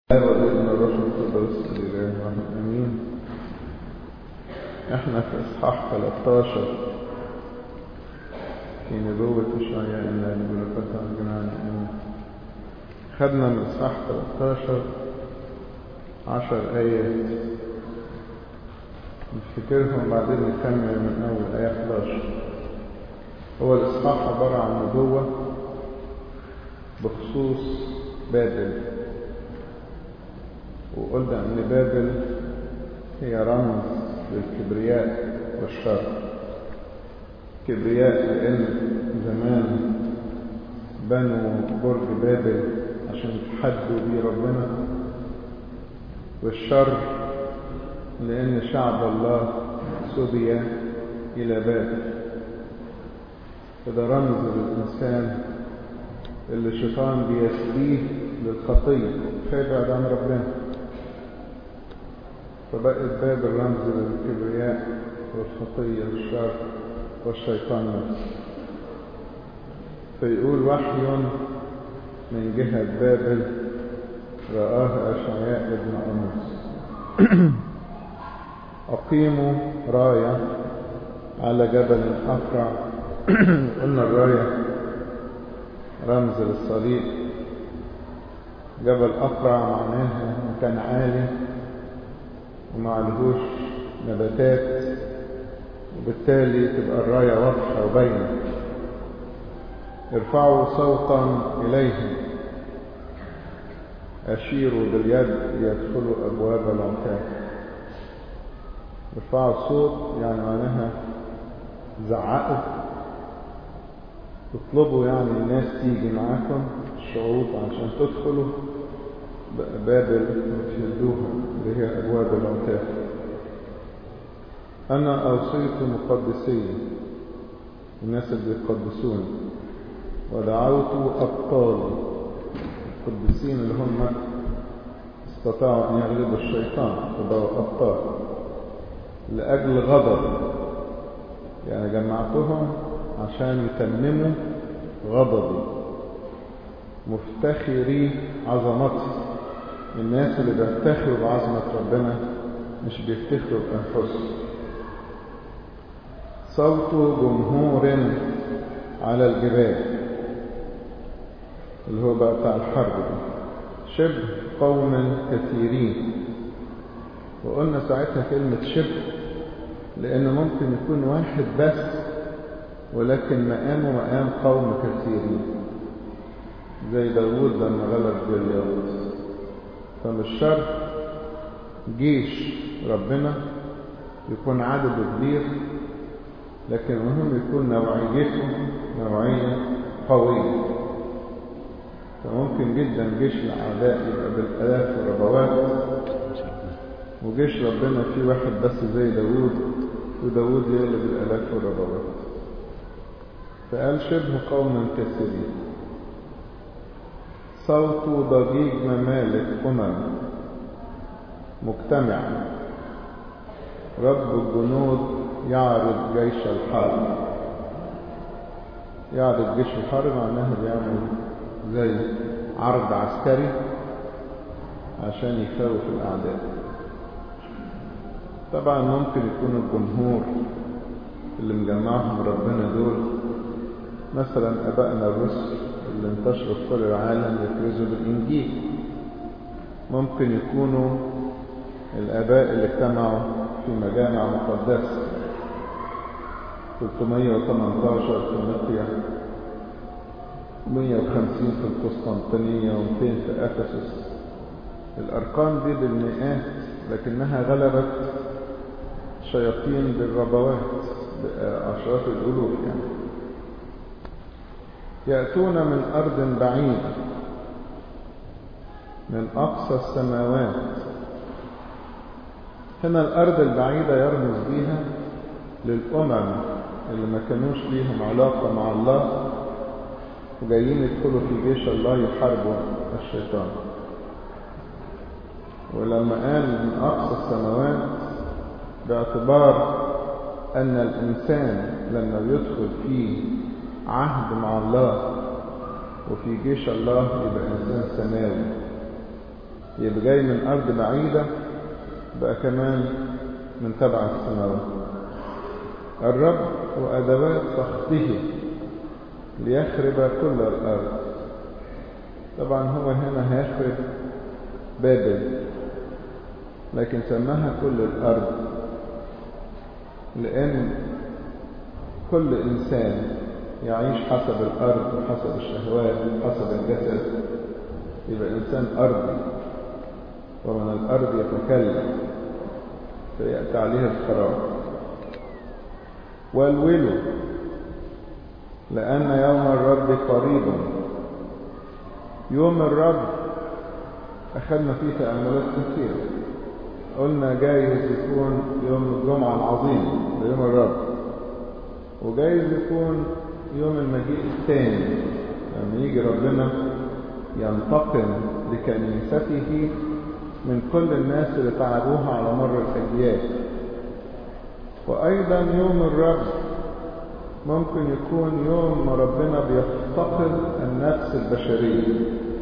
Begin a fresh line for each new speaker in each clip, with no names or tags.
والابن الروح القدس الاله واحد امين احنا في اصحاح 13 في نبوة اشعياء ان الملكات عن جميع امين خدنا من اصحاح 13 عشر ايات نفتكرهم وبعدين نكمل من اول ايه 11 هو الاصحاح عبارة عن نبوة بخصوص بابل وقلنا ان بابل هي رمز للكبرياء والشر كبرياء لان زمان بنوا برج بابل عشان يتحدوا بيه ربنا والشر لان شعب الله سبي الى بابل فده رمز للانسان اللي الشيطان بيسبيه للخطيه فيبعد عن ربنا فبقت باب الرمز للكبرياء والخطية والشر والشيطان نفسه فيقول وحي من جهة بابل رآه أشعياء ابن أموس أقيموا راية على جبل أفرع قلنا الراية رمز للصليب جبل أفرع معناها مكان عالي ومعلهوش نباتات وبالتالي تبقى الراية واضحة وباينة ارفعوا صوتا إليهم أشيروا باليد ليدخلوا أبواب العتاب ارفعوا الصوت يعني معناها زعقوا اطلبوا يعني الناس تيجي معاكم الشعوب عشان تدخلوا بابل وتهدوها اللي هي أبواب العتاب أنا أوصيت مقدسي الناس اللي يقدسون ودعوت أبطال القديسين اللي هم استطاعوا أن يغلبوا الشيطان فبقوا أبطال لأجل غضب يعني جمعتهم عشان يتمموا غضبي مفتخري عظمتي الناس اللي بيفتخروا بعظمة ربنا مش بيفتخروا بأنفسهم صوت جمهور على الجبال اللي هو بقى بتاع الحرب ده شبه قوم كثيرين وقلنا ساعتها كلمة شبه لأنه ممكن يكون واحد بس ولكن مقامه مقام قوم كثيرين زي داوود لما غلب جليوت فمش شرط جيش ربنا يكون عدده كبير لكن المهم يكون نوعيته نوعية قوية فممكن جدا جيش الأعداء يبقى بالآلاف والربوات وجيش ربنا فيه واحد بس زي داوود وداوود يغلب الآلاف والربوات فقال شبه قوم كثيرين صوت ضجيج ممالك أمم مجتمع رب الجنود يعرض جيش الحرب يعرض جيش الحرب معناها بيعمل زي عرض عسكري عشان يخوف الأعداء طبعا ممكن يكون الجمهور اللي مجمعهم ربنا دول مثلا أبائنا الرسل اللي انتشروا في كل العالم يكرزوا بالإنجيل ممكن يكونوا الآباء اللي اجتمعوا في مجامع مقدسة 318 في نقيا 150 في القسطنطينية و200 في أفسس الأرقام دي بالمئات لكنها غلبت شياطين بالربوات عشرات الألوف يعني يأتون من أرض بعيدة من أقصى السماوات هنا الأرض البعيدة يرمز بيها للأمم اللي ما كانوش ليهم علاقة مع الله وجايين يدخلوا في جيش الله يحاربوا الشيطان ولما قال من أقصى السماوات باعتبار أن الإنسان لما يدخل في عهد مع الله وفي جيش الله يبقى إنسان سماوي يبقى جاي من أرض بعيدة بقى كمان من تبع السماوات الرب وأدوات سخطه ليخرب كل الأرض طبعا هو هنا هيخرب بابل لكن سماها كل الأرض لأن كل إنسان يعيش حسب الأرض وحسب الشهوات وحسب الجسد يبقى إنسان أرضي ومن الأرض يتكلم فيأتي عليه الخراب والولوا لأن يوم الرب قريب يوم الرب أخذنا فيه تأملات كثيرة قلنا جايز يكون يوم الجمعة العظيم ده يوم الرب وجايز يكون يوم المجيء الثاني لما يجي ربنا ينتقم لكنيسته من كل الناس اللي تعبوها على مر الأجيال وأيضا يوم الرب ممكن يكون يوم ما ربنا بيفتقد النفس البشرية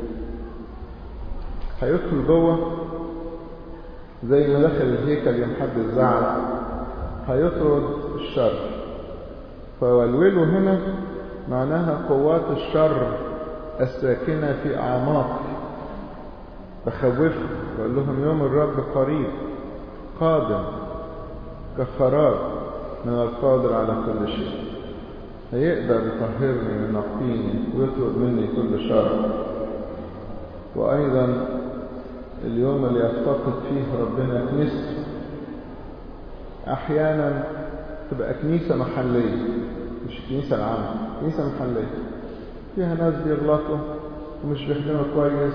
هيدخل جوه زي ما دخل الهيكل يوم حد الزعل هيطرد الشر فولوله هنا معناها قوات الشر الساكنة في أعماق بخوفهم بقول لهم يوم الرب قريب قادم كخراب من القادر على كل شيء هيقدر يطهرني وينقيني ويطلب مني كل شر وأيضا اليوم اللي يفتقد فيه ربنا كنيسته أحيانا تبقى كنيسة محلية مش كنيسة العامة كنيسة محلية فيها ناس بيغلطوا ومش بيخدموا كويس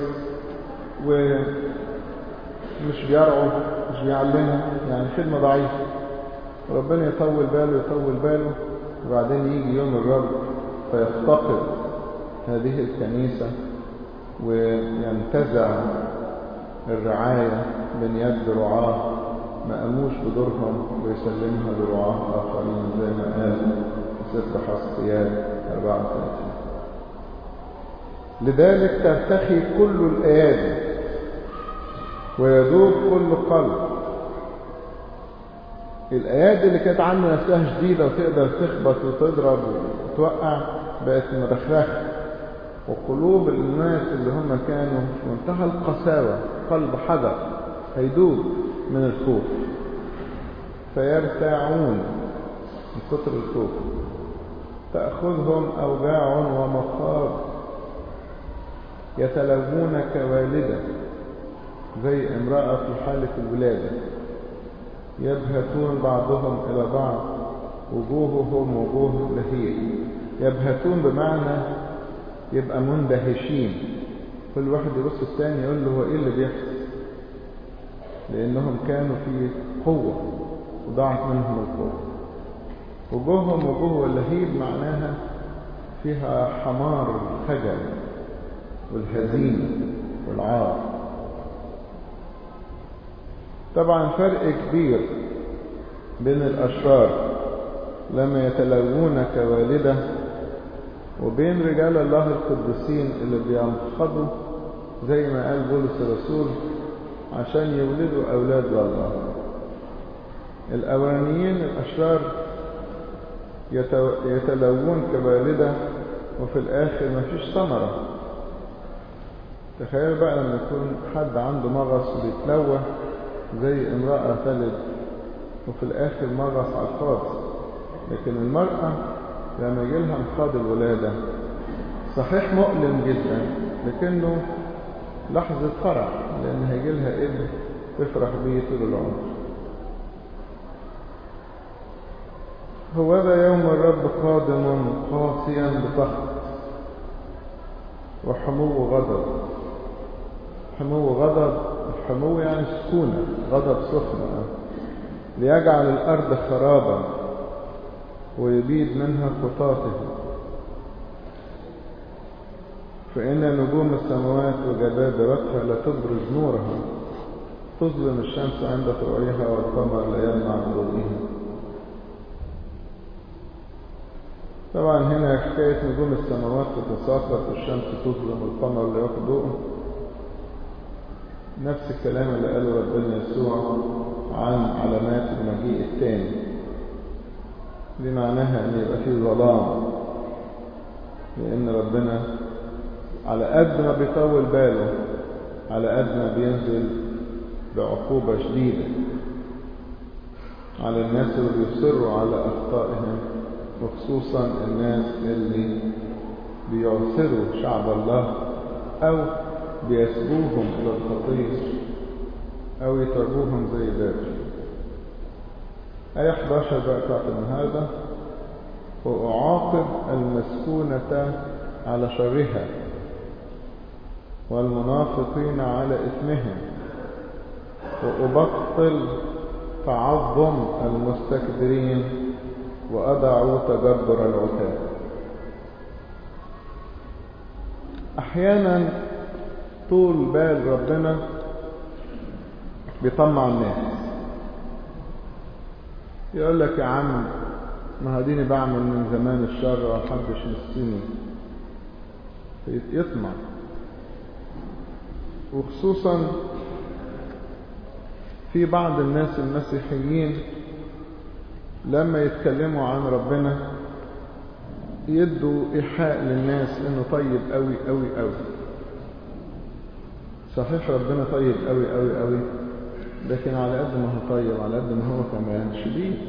ومش بيرعوا مش بيعلموا يعني خدمة ضعيفة ربنا يطول باله يطول باله وبعدين يجي يوم الرب فيفتقد هذه الكنيسة وينتزع الرعاية من يد رعاه ما قاموش بدورهم ويسلمها لرعاه آخرين زي ما قال في سفر حسقيال 34 لذلك ترتخي كل الأيادي ويذوب كل قلب الأيادي اللي كانت عنه نفسها شديدة وتقدر تخبط وتضرب وتوقع بقت مرخرخة وقلوب الناس اللي هم كانوا في منتهى القساوة قلب حجر هيدوب من الخوف فيرتاعون من كتر الخوف تأخذهم أوجاع ومخاض يتلوون كوالدة زي امرأة في حالة الولادة يبهتون بعضهم إلى بعض وجوههم وجوه لهيب يبهتون بمعنى يبقى مندهشين كل واحد يبص الثاني يقول له هو ايه اللي بيحصل لانهم كانوا في قوة وضاعت منهم القوة وجوههم وجوه اللهيب معناها فيها حمار الخجل والهزيمة والعار طبعا فرق كبير بين الأشرار لما يتلوون كوالدة وبين رجال الله القديسين اللي بينخضوا زي ما قال بولس الرسول عشان يولدوا أولاد لله الأولانيين الأشرار يتلوون كوالدة وفي الآخر مفيش ثمرة تخيل بقى لما يكون حد عنده مغص وبيتلوى زي امرأة تلد وفي الآخر مغص على الفاضي لكن المرأة لما يجي لها انقاض الولادة صحيح مؤلم جدا لكنه لحظة فرح لأن هيجي لها ابن تفرح بيه طول العمر هو ذا يوم الرب قادم قاسيا بسخط وحمو غضب حمو غضب الحمو يعني سكونة غضب سخنة ليجعل الأرض خرابا ويبيد منها خطاته فإن نجوم السماوات وجبابرتها لا تبرز نورها تظلم الشمس عند طلوعها والقمر لا يمنع ضوئها طبعا هنا حكاية نجوم السماوات تتساقط والشمس تظلم والقمر لا ياخد ضوءه نفس الكلام اللي قاله ربنا يسوع عن علامات المجيء الثاني دي معناها ان يبقى فيه ظلام لان ربنا على قد ما بيطول باله على قد ما بينزل بعقوبة شديدة على الناس اللي بيصروا على أخطائهم وخصوصا الناس اللي بيعثروا شعب الله أو بيسبوهم إلى الخطية أو يتربوهم زي بابل آية 11 بقى بتاعت النهاردة وأعاقب المسكونة على شرها والمنافقين على إثمهم وأبطل تعظم المستكبرين وأدع تجبر العتاد أحيانا طول بال ربنا بيطمع الناس يقول لك يا عم ما هديني بعمل من زمان الشر ومحدش مسيني يطمع وخصوصا في بعض الناس المسيحيين لما يتكلموا عن ربنا يدوا إيحاء للناس إنه طيب قوي قوي قوي صحيح ربنا طيب قوي قوي قوي لكن على قد ما هو طيب على قد ما هو كمان شديد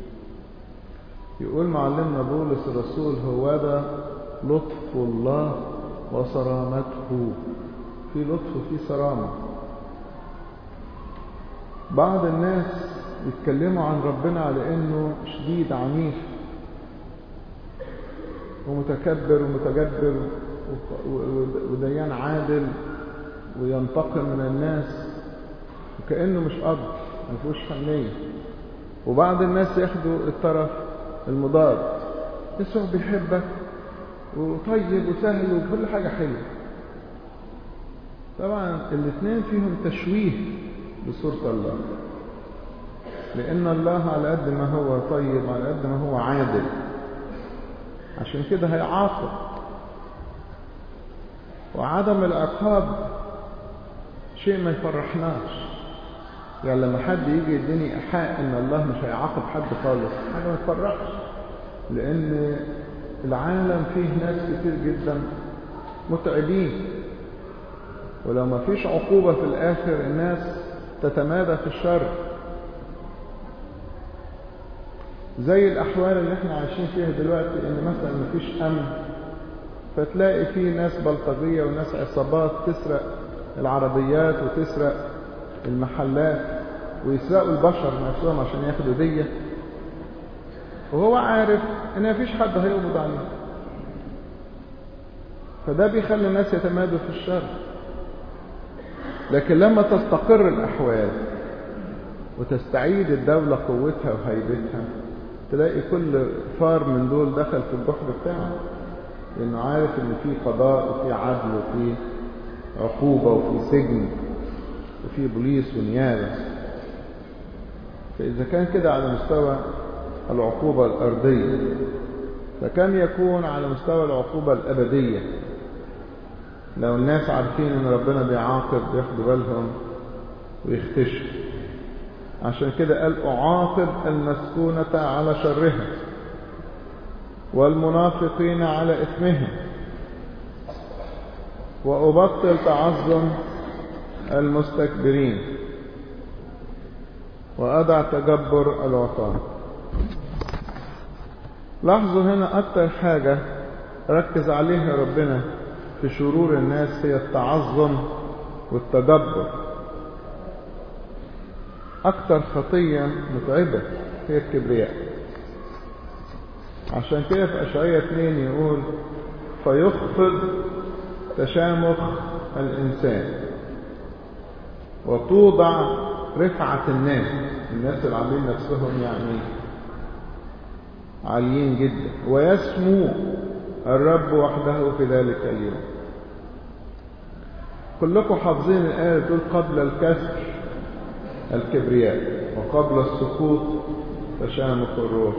يقول معلمنا بولس الرسول هو ده لطف الله وصرامته في لطف وفي صرامة بعض الناس يتكلموا عن ربنا على انه شديد عنيف ومتكبر ومتجبر وديان عادل وينتقم من الناس وكأنه مش قدر ما فيهوش حنية وبعض الناس ياخدوا الطرف المضاد يسوع بيحبك وطيب وسهل وكل حاجة حلوة طبعا الاثنين فيهم تشويه بصورة الله لأن الله على قد ما هو طيب على قد ما هو عادل عشان كده هيعاقب وعدم العقاب شيء ما يفرحناش يعني لما حد يجي يديني إيحاء إن الله مش هيعاقب حد خالص حاجة ما تفرحش لأن العالم فيه ناس كتير جدا متعبين ولو ما فيش عقوبة في الآخر الناس تتمادى في الشر زي الأحوال اللي احنا عايشين فيها دلوقتي إن مثلا ما فيش أمن فتلاقي في ناس بلطجية وناس عصابات تسرق العربيات وتسرق المحلات ويسرقوا البشر نفسهم عشان ياخدوا دية وهو عارف ان مفيش حد هيقبض عليه فده بيخلي الناس يتمادوا في الشر لكن لما تستقر الأحوال وتستعيد الدولة قوتها وهيبتها تلاقي كل فار من دول دخل في البحر بتاعه لأنه عارف إن في قضاء وفي عدل وفي عقوبة وفي سجن وفي بوليس ونيابة فإذا كان كده على مستوى العقوبة الأرضية فكم يكون على مستوى العقوبة الأبدية لو الناس عارفين ان ربنا بيعاقب ياخدوا بالهم ويختشوا عشان كده قال أعاقب المسكونة على شرها والمنافقين على إثمهم وأبطل تعظم المستكبرين وأدع تجبر الوطن لاحظوا هنا أكتر حاجة ركز عليها ربنا في شرور الناس هي التعظم والتجبر أكتر خطية متعبة هي الكبرياء عشان كده في أشعية 2 يقول فيخفض تشامخ الإنسان وتوضع رفعة الناس الناس اللي عاملين نفسهم يعني عاليين جدا ويسمو الرب وحده في ذلك اليوم كلكم حافظين الآية تقول قبل الكسر الكبرياء وقبل السقوط تشامخ الروح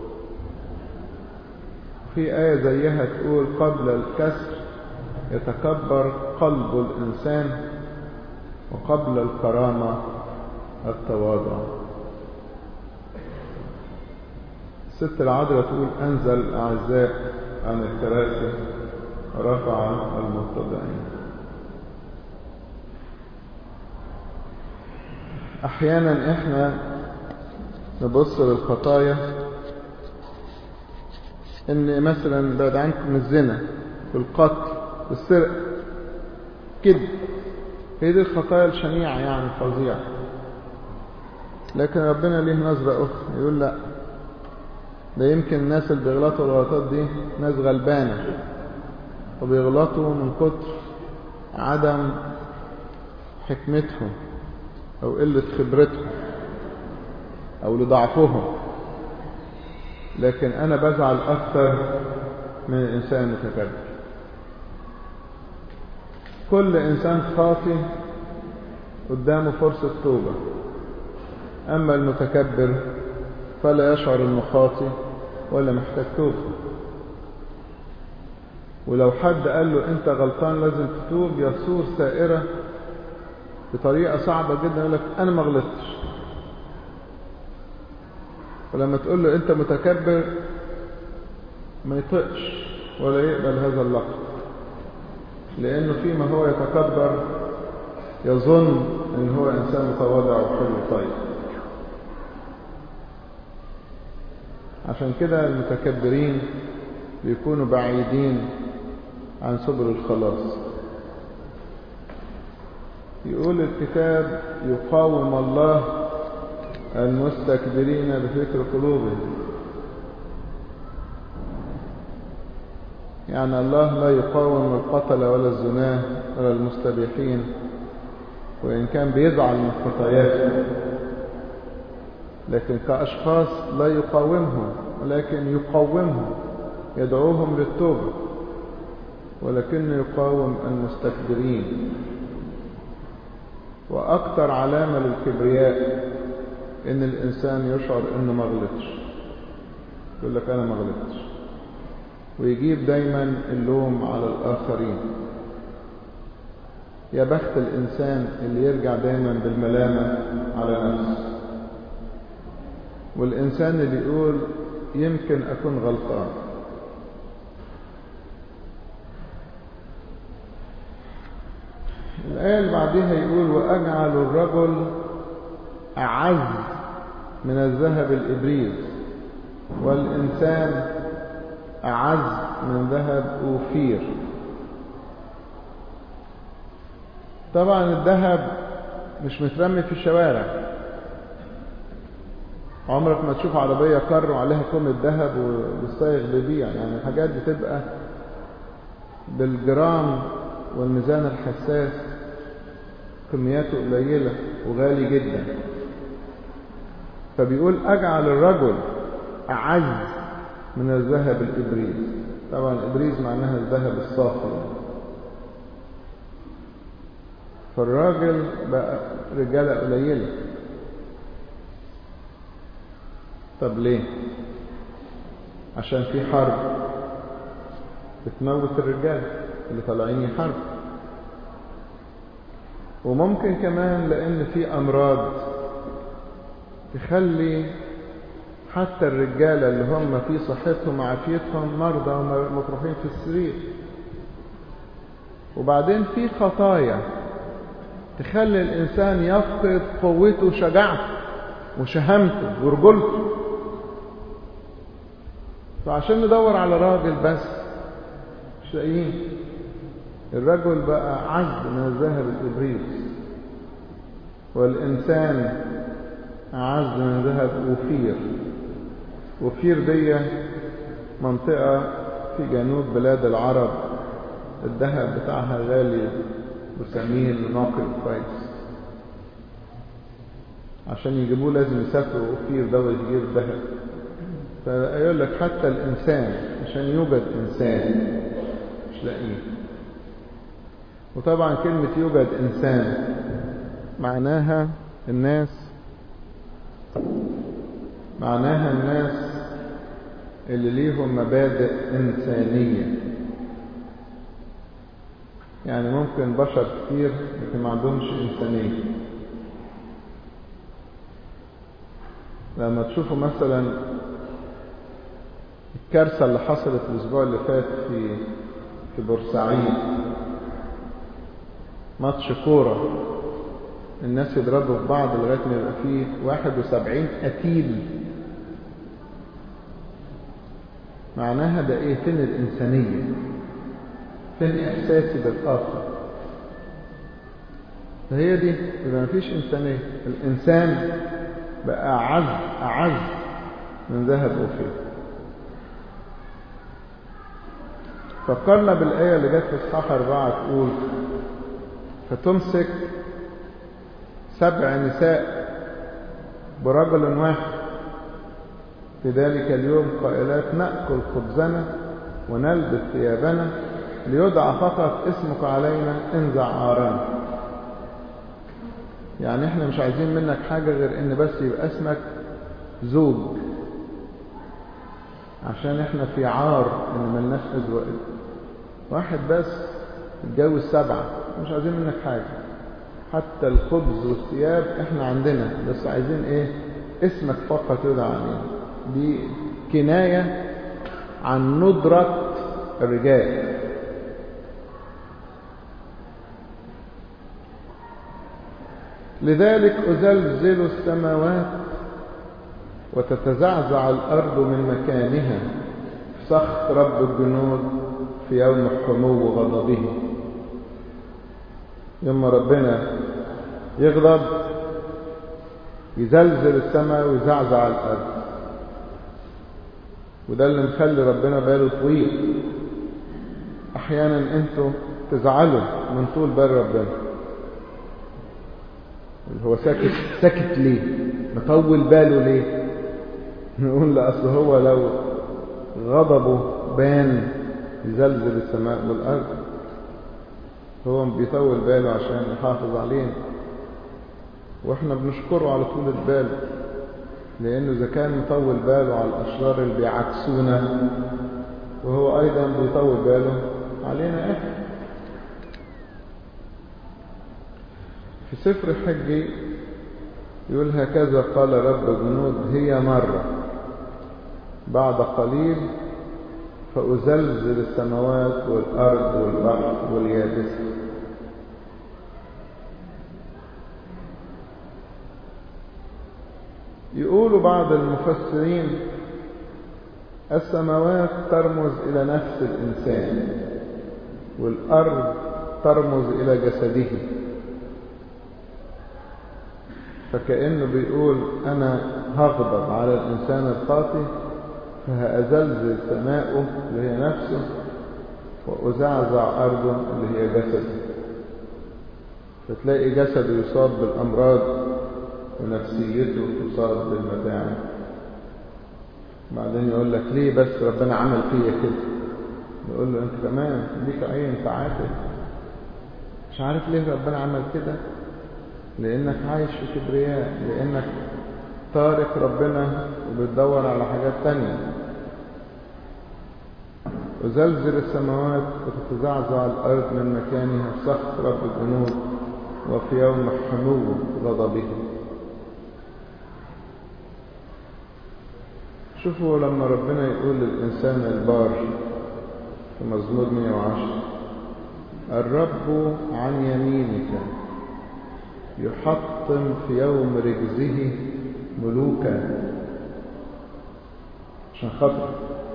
في آية زيها تقول قبل الكسر يتكبر قلب الإنسان وقبل الكرامة التواضع الست العذراء تقول أنزل الأعزاء عن الكراسي ورفع المتضعين أحيانا إحنا نبص للخطايا إن مثلا بعد عنكم الزنا والقتل والسرقة كده هي دي الخطايا الشنيعة يعني الفظيعة لكن ربنا ليه نظرة أخرى يقول لا ده يمكن الناس اللي بيغلطوا الغلطات دي ناس غلبانة وبيغلطوا من كتر عدم حكمتهم أو قلة خبرتهم أو لضعفهم لكن أنا بزعل أكثر من الإنسان المتكبر كل إنسان خاطي قدامه فرصة توبة أما المتكبر فلا يشعر انه خاطي ولا محتاج توبة ولو حد قال له انت غلطان لازم تتوب يصور سائرة بطريقة صعبة جدا يقول لك انا ما غلطتش ولما تقول له انت متكبر ما يطقش ولا يقبل هذا اللقب لانه فيما هو يتكبر يظن ان هو انسان متواضع وحلو طيب عشان كده المتكبرين بيكونوا بعيدين عن سبل الخلاص يقول الكتاب يقاوم الله المستكبرين بفكر قلوبهم يعني الله لا يقاوم القتل ولا الزناه ولا المستبيحين وإن كان بيزعل من خطاياهم لكن كأشخاص لا يقاومهم ولكن يقاومهم يدعوهم للتوبة ولكن يقاوم المستكبرين وأكثر علامة للكبرياء إن الإنسان يشعر إنه ما غلطش يقول لك أنا ما غلطش ويجيب دايما اللوم على الآخرين يا بخت الإنسان اللي يرجع دايما بالملامة على نفسه والإنسان اللي يقول يمكن أكون غلطان الآية اللي بعدها يقول وأجعل الرجل أعز من الذهب الإبريز والإنسان أعز من ذهب أوفير طبعا الذهب مش مترمي في الشوارع عمرك ما تشوف عربية كر وعليها كم الذهب والسايق بيبيع يعني الحاجات بتبقى بالجرام والميزان الحساس كمياته قليلة وغالي جدا فبيقول أجعل الرجل أعز من الذهب الإبريز طبعا الإبريز معناها الذهب الصافي فالراجل بقى رجالة قليلة طب ليه عشان في حرب بتموت الرجال اللي طالعين يحاربوا وممكن كمان لان في امراض تخلي حتى الرجاله اللي هم في صحتهم وعافيتهم مرضى ومطروحين في السرير وبعدين في خطايا تخلي الانسان يفقد قوته وشجاعته وشهامته ورجولته فعشان ندور على راجل بس مش لاقيين الرجل بقى عز من الذهب الإبريز والإنسان أعز من ذهب أوفير أوفير دي منطقة في جنوب بلاد العرب الذهب بتاعها غالي وسمين وناقي كويس عشان يجيبوه لازم يسافروا أوفير ده ويجيب الذهب فيقول لك حتى الإنسان عشان يوجد إنسان مش لاقيه وطبعا كلمة يوجد إنسان معناها الناس معناها الناس اللي ليهم مبادئ إنسانية يعني ممكن بشر كتير لكن ما عندهمش إنسانية لما تشوفوا مثلا الكارثة اللي حصلت الأسبوع اللي فات في في بورسعيد ماتش كورة الناس يضربوا في بعض لغاية ما يبقى فيه 71 قتيل معناها ده ايه فين الإنسانية فين إحساسي بالآخر فهي دي يبقى مفيش إنسانية الإنسان بقى أعز أعز من ذهب وفيه فكرنا بالآية اللي جت في إصحاح أربعة تقول فتمسك سبع نساء برجل واحد في ذلك اليوم قائلات نأكل خبزنا ونلبس ثيابنا ليدعى فقط اسمك علينا انزع عارنا يعني احنا مش عايزين منك حاجة غير ان بس يبقى اسمك زوج عشان احنا في عار ان ملناش ازواج واحد بس اتجوز سبعة مش عايزين منك حاجة حتى الخبز والثياب احنا عندنا بس عايزين ايه اسمك فقط يدعى علينا دي كناية عن ندرة الرجال لذلك أزلزل السماوات وتتزعزع الأرض من مكانها سخط رب الجنود في يوم حمو غضبه يوم ربنا يغضب يزلزل السماء ويزعزع الأرض وده اللي مخلي ربنا باله طويل أحيانا أنتوا تزعلوا من طول بال ربنا هو ساكت ساكت ليه مطول باله ليه نقول لا اصل هو لو غضبه بان يزلزل السماء والارض هو بيطول باله عشان يحافظ علينا واحنا بنشكره على طول البال لانه اذا كان مطول باله على الاشرار اللي بيعكسونا وهو ايضا بيطول باله علينا احنا في سفر الحج يقول هكذا قال رب الجنود هي مرة بعد قليل فأزلزل السماوات والأرض والبحر واليابسة يقول بعض المفسرين السماوات ترمز إلى نفس الإنسان والأرض ترمز إلى جسده فكأنه بيقول أنا هغضب على الإنسان الخاطئ فهأزلزل سماؤه اللي هي نفسه وأزعزع أرضه اللي هي جسده فتلاقي جسده يصاب بالأمراض ونفسيته تصاب بالمتاعب بعدين يقول لك ليه بس ربنا عمل فيا كده نقول له انت كمان ليك عين تعاتل مش عارف ليه ربنا عمل كده لانك عايش في كبرياء لانك تارك ربنا وبتدور على حاجات تانية وزلزل السماوات وتتزعزع الأرض من مكانها سخط رب الجنود وفي يوم حمو غضبه شوفوا لما ربنا يقول للإنسان البار في مزمور 110 الرب عن يمينك يحطم في يوم رجزه ملوكا عشان خاطر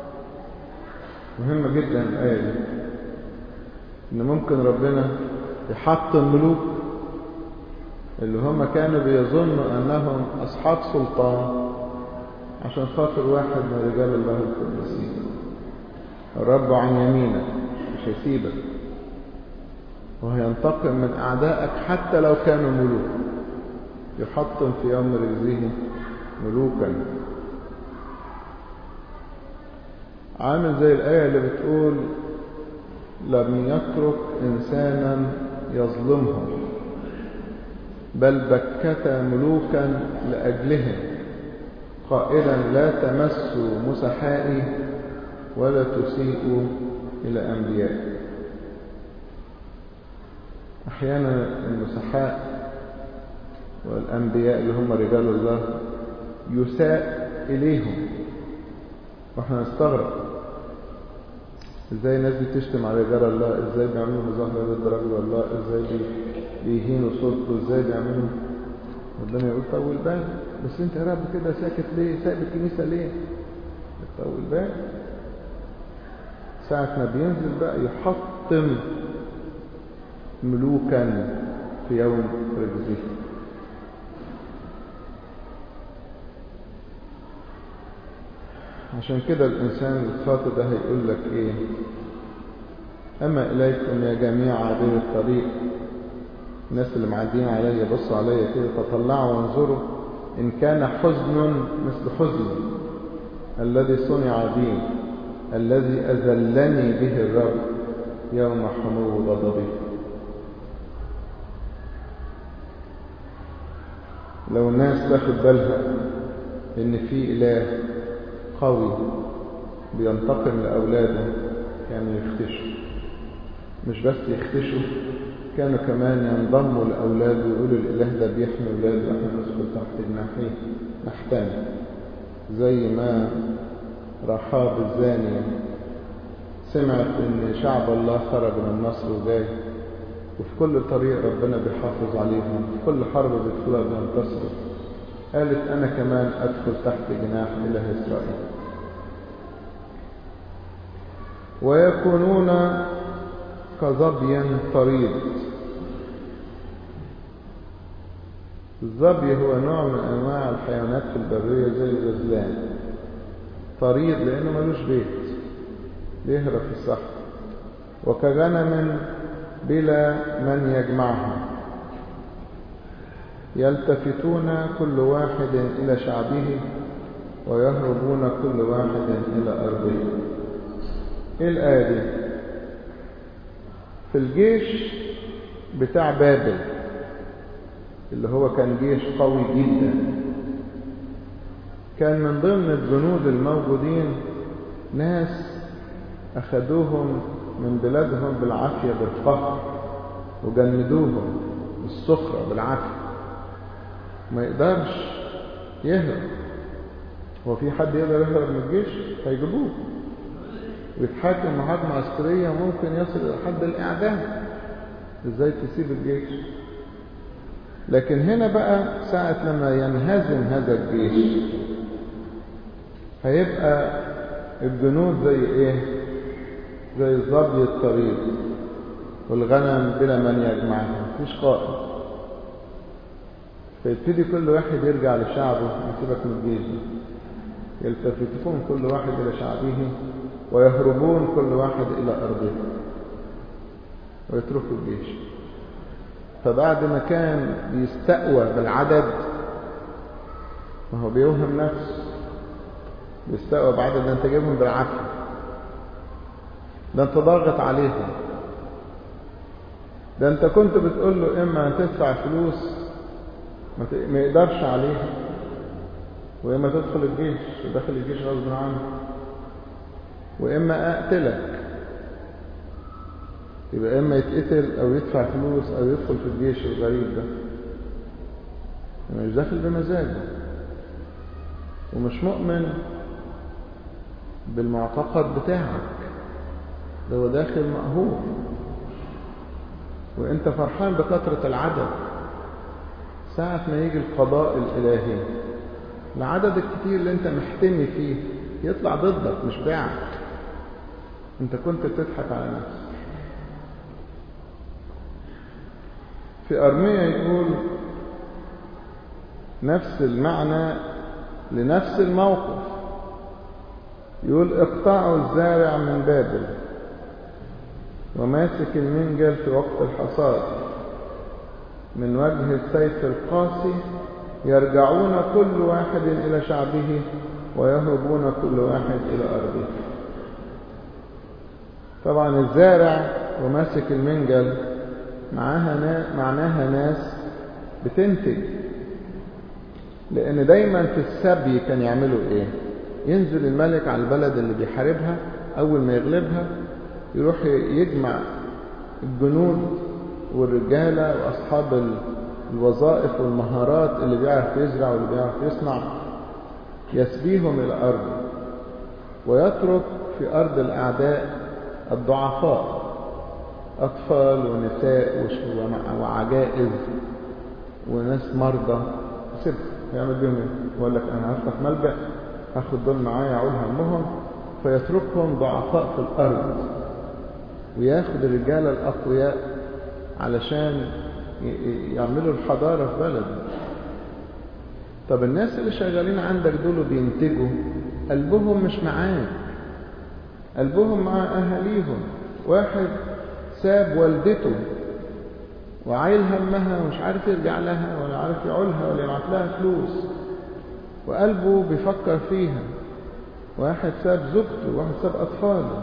مهمة جدا الآية دي إن ممكن ربنا يحطم ملوك اللي هم كانوا بيظنوا أنهم أصحاب سلطان عشان خاطر واحد من رجال الله القديسين الرب عن يمينك مش هيسيبك وهينتقم من أعدائك حتى لو كانوا ملوك يحطم في يوم رجزه ملوكا عامل زي الآية اللي بتقول لم يترك إنسانا يظلمهم بل بكت ملوكا لأجلهم قائلا لا تمسوا مسحائي ولا تسيئوا إلى أنبيائي أحيانا المسحاء والأنبياء اللي هم رجال الله يساء إليهم واحنا نستغرب ازاي الناس دي تشتم على رجال الله ازاي بيعملوا مظاهرة ضد رجل الله ازاي بيهينوا صوته ازاي بيعملوا ربنا يقول طول بالك بس انت يا رب كده ساكت ليه سايب الكنيسة ليه طول بالك ساعة ما بينزل بقى يحطم ملوكا في يوم رجزه عشان كده الإنسان الخاطئ ده هيقول لك إيه أما إليكم يا جميع عابر الطريق الناس اللي معديين عليا بصوا عليا كده فطلعوا وانظروا إن كان حزن مثل حزن الذي صنع بي الذي أذلني به الرب يوم حمو غضبي لو الناس تاخد بالها إن في إله قوي بينتقم لأولاده كانوا يختشوا مش بس يختشوا كانوا كمان ينضموا لأولاده ويقولوا الإله ده بيحمي أولاده احنا ندخل تحت جناحيه نحتمي زي ما رحاب الزانية سمعت ان شعب الله خرج من مصر وجاي وفي كل طريق ربنا بيحافظ عليهم في كل حرب بيدخلها بينتصروا قالت أنا كمان أدخل تحت جناح إله إسرائيل ويكونون كظبي طريد الظبي هو نوع من أنواع الحيوانات في البرية زي الغزلان طريد لأنه ملوش بيت بيهرب في الصحراء وكغنم بلا من يجمعها يلتفتون كل واحد إلى شعبه ويهربون كل واحد إلى أرضه إيه الآية دي في الجيش بتاع بابل اللي هو كان جيش قوي جدا كان من ضمن الجنود الموجودين ناس أخذوهم من بلادهم بالعافية بالفقر وجندوهم بالسخرة بالعافية ما يقدرش يهرب هو في حد يقدر يهرب من الجيش هيجيبوه ويتحاكم محاكمة عسكرية ممكن يصل إلى حد الإعدام إزاي تسيب الجيش لكن هنا بقى ساعة لما ينهزم هذا الجيش هيبقى الجنود زي ايه زي الظبي الطريق والغنم بلا من يجمعها مفيش قائد فيبتدي كل واحد يرجع لشعبه يسيبك من الجيش يلتفتون كل واحد إلى شعبه ويهربون كل واحد إلى أرضه ويتركوا الجيش فبعد ما كان بيستقوى بالعدد ما هو بيوهم نفسه بيستقوى بعدد ده انت جايبهم بالعافية ده انت ضاغط عليهم ده انت كنت بتقول له اما تدفع فلوس ما يقدرش عليها واما تدخل الجيش وداخل الجيش غصب عنه واما اقتلك يبقى اما يتقتل او يدفع فلوس او يدخل في الجيش الغريب ده مش داخل بمزاجه ومش مؤمن بالمعتقد بتاعك ده هو داخل مقهور وانت فرحان بكثرة العدد ساعة ما يجي القضاء الإلهي العدد الكتير اللي انت محتمي فيه يطلع ضدك مش باعك انت كنت بتضحك على نفسك في أرمية يقول نفس المعنى لنفس الموقف يقول اقطعوا الزارع من بابل وماسك المنجل في وقت الحصاد من وجه السيف القاسي يرجعون كل واحد إلى شعبه ويهربون كل واحد إلى أرضه طبعا الزارع وماسك المنجل معاها نا... معناها ناس بتنتج لأن دايما في السبي كان يعملوا إيه ينزل الملك على البلد اللي بيحاربها أول ما يغلبها يروح يجمع الجنود والرجالة وأصحاب الوظائف والمهارات اللي بيعرف يزرع واللي بيعرف يصنع يسبيهم إلى أرضه ويترك في أرض الأعداء الضعفاء أطفال ونساء وعجائز وناس مرضى سيبهم يعمل بيهم ايه؟ يقول لك أنا هفتح ملجأ هاخد دول معايا أعول همهم فيتركهم ضعفاء في الأرض وياخد الرجالة الأقوياء علشان يعملوا الحضارة في بلده طب الناس اللي شغالين عندك دول وبينتجوا قلبهم مش معاك قلبهم مع أهاليهم واحد ساب والدته وعايل همها ومش عارف يرجع لها ولا عارف يعولها ولا يبعت لها فلوس وقلبه بيفكر فيها واحد ساب زوجته واحد ساب أطفاله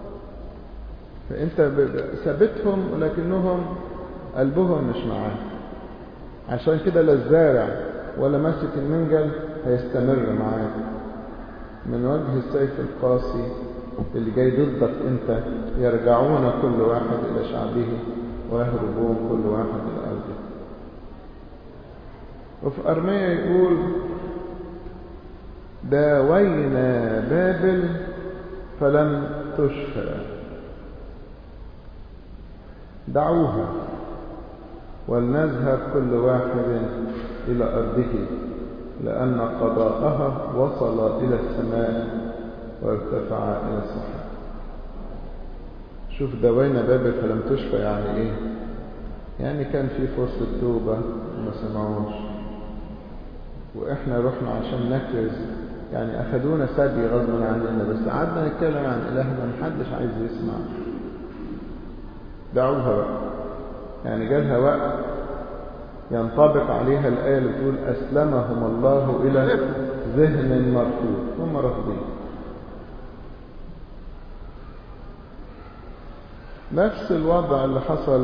فأنت سابتهم ولكنهم قلبهم مش معاه عشان كده لا الزارع ولا ماسك المنجل هيستمر معاك من وجه السيف القاسي اللي جاي ضدك انت يرجعون كل واحد الى شعبه ويهربون كل واحد الى ارضه وفي ارميا يقول داوينا بابل فلم تشفى دعوها ولنذهب كل واحد إلى أرضه لأن قضاءها وصل إلى السماء وارتفع إلى السحاب شوف دوينا بابل فلم تشفى يعني إيه يعني كان في فرصة توبة وما سمعوش وإحنا رحنا عشان نكرز يعني أخدونا سبي غصبا عننا بس قعدنا نتكلم عن إلهنا محدش عايز يسمع دعوها بقى يعني جالها وقت ينطبق عليها الآية اللي بتقول أسلمهم الله إلى ذهن مرفوض هم رافضين نفس الوضع اللي حصل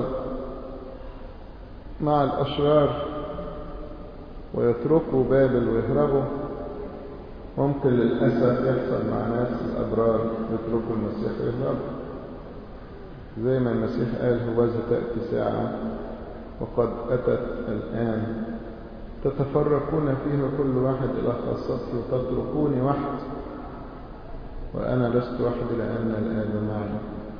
مع الأشرار ويتركوا بابل ويهربوا ممكن للأسف يحصل مع ناس الأبرار يتركوا المسيح ويهربوا زي ما المسيح قال هوذا تأتي ساعة وقد أتت الآن تتفرقون فيها كل واحد إلى خاصته وتتركوني وحد وأنا لست وحدي لأن الآب معي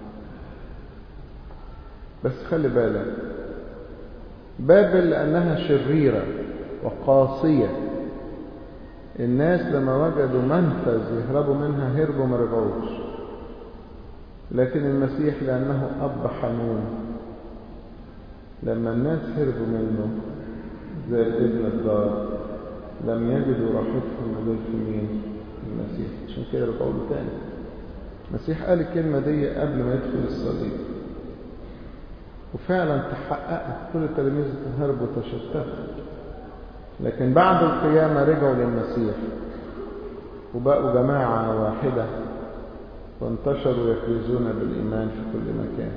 بس خلي بالك بابل لأنها شريرة وقاسية الناس لما وجدوا منفذ يهربوا منها هربوا ما رجعوش لكن المسيح لأنه أب حنون لما الناس هربوا منه زي الابن الدار لم يجدوا راحتهم دول في مين المسيح عشان كده رجعوا له تاني المسيح قال الكلمة دي قبل ما يدخل الصليب وفعلا تحققت كل التلاميذ هربوا وتشتتوا لكن بعد القيامة رجعوا للمسيح وبقوا جماعة واحدة وانتشروا يكرزون بالإيمان في كل مكان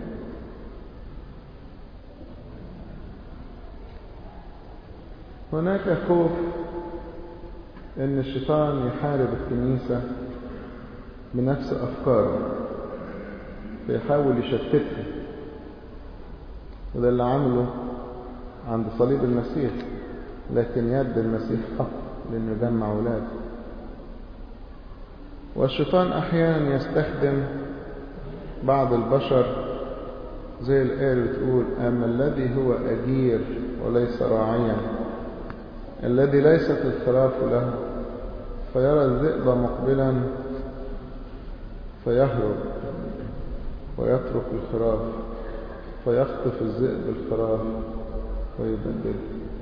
هناك خوف ان الشيطان يحارب الكنيسة بنفس أفكاره فيحاول يشتتها وده اللي عمله عند صليب المسيح لكن يد المسيح أقوى لأنه جمع ولاده والشيطان أحيانا يستخدم بعض البشر زي الآية اللي بتقول أما الذي هو أجير وليس راعيا الذي ليست الخراف له فيرى الذئب مقبلا فيهرب ويترك الخراف فيخطف الذئب الخراف ويبدله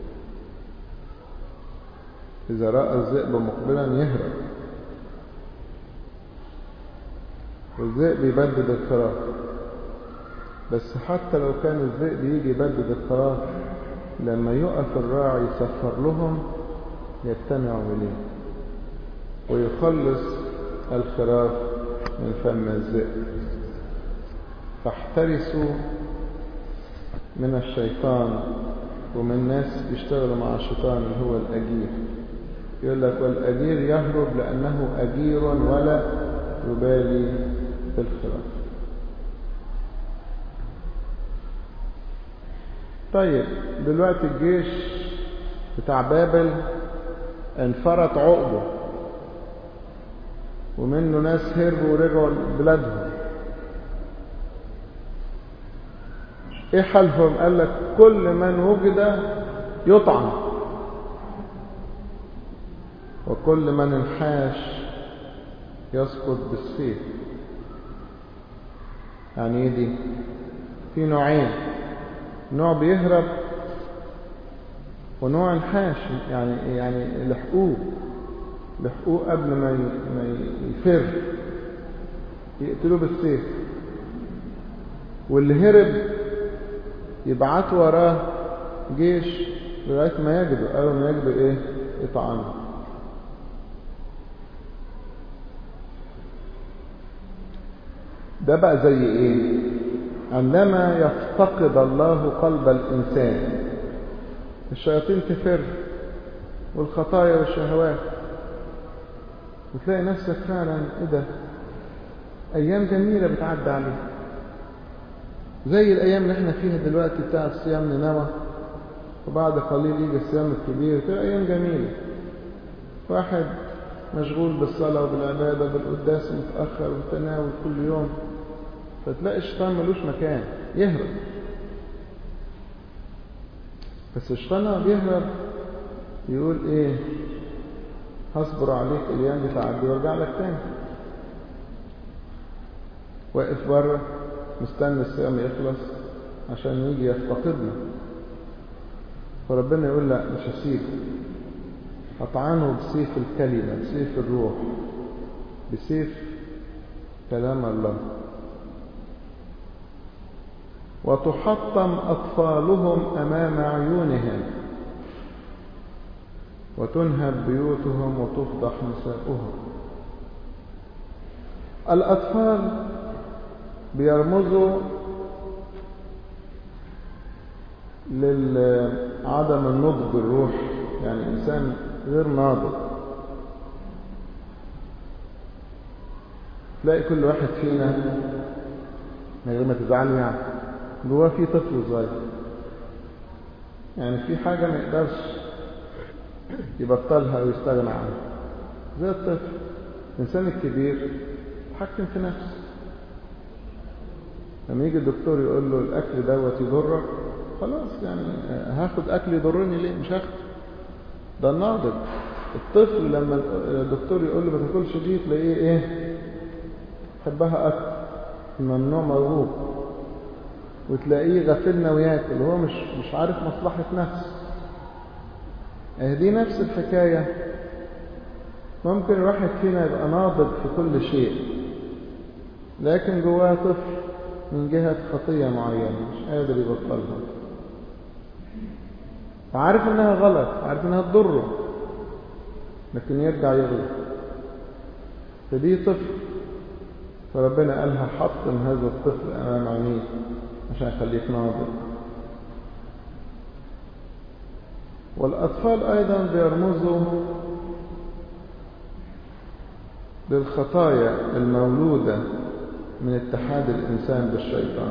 إذا رأى الذئب مقبلا يهرب والذئب يبدد الخراف بس حتى لو كان الذئب يجي يبدد الخراف لما يقف الراعي يسفر لهم يجتمعوا إليه ويخلص الخراف من فم الذئب فاحترسوا من الشيطان ومن ناس بيشتغلوا مع الشيطان اللي هو الأجير يقول لك والأجير يهرب لأنه أجير ولا يبالي بالخراف طيب دلوقتي الجيش بتاع بابل انفرط عقده ومنه ناس هربوا ورجعوا بلادهم ايه حالهم قال لك كل من وجد يطعم وكل من انحاش يسقط بالسيف يعني ايه دي في نوعين نوع بيهرب ونوع انحاش يعني يعني لحقوه لحقوه قبل ما ما يفر يقتلوه بالسيف واللي هرب يبعتوا وراه جيش لغايه ما يجدوا اول ما يجدوا ايه يطعنوا ده بقى زي ايه عندما يفتقد الله قلب الانسان الشياطين تفر والخطايا والشهوات وتلاقي نفسك فعلا ايه ده ايام جميله بتعدي عليك زي الايام اللي احنا فيها دلوقتي بتاع صيام نينوى وبعد قليل يجي الصيام الكبير تبقى ايام جميله واحد مشغول بالصلاه وبالعباده بالقداس متاخر والتناول كل يوم فتلاقي الشيطان ملوش مكان يهرب بس الشيطان لما بيهرب يقول ايه هصبر عليك الايام دي تعدي وارجع لك تاني واقف بره مستني الصيام يخلص عشان يجي يفتقدنا فربنا يقول لا مش هسيبه هطعنه بسيف الكلمة بسيف الروح بسيف كلام الله وتحطم أطفالهم أمام عيونهم وتنهب بيوتهم وتفضح نساؤهم الأطفال بيرمزوا لعدم النضج الروحي يعني إنسان غير ناضج تلاقي كل واحد فينا من غير ما تزعلوا يعني جواه في طفل صغير يعني في حاجة ما يقدرش يبطلها ويستغنى عنها زي الطفل الإنسان الكبير يتحكم في نفسه لما يجي الدكتور يقول له الأكل دوت يضرك خلاص يعني هاخد أكل يضرني ليه مش هاخد ده الناضج الطفل لما الدكتور يقول له ما تاكلش دي تلاقيه ايه يحبها اكتر ممنوع مرغوب وتلاقيه غفلنا وياكل هو مش مش عارف مصلحة نفسه دي نفس الحكاية ممكن الواحد فينا يبقى ناضج في كل شيء لكن جواه طفل من جهة خطية معينة مش قادر يبطلها عارف انها غلط عارف انها تضره لكن يرجع يغلط فدي طفل فربنا قالها حطم هذا الطفل امام عينيك عشان يخليك ناظر والاطفال ايضا بيرمزوا للخطايا المولوده من اتحاد الانسان بالشيطان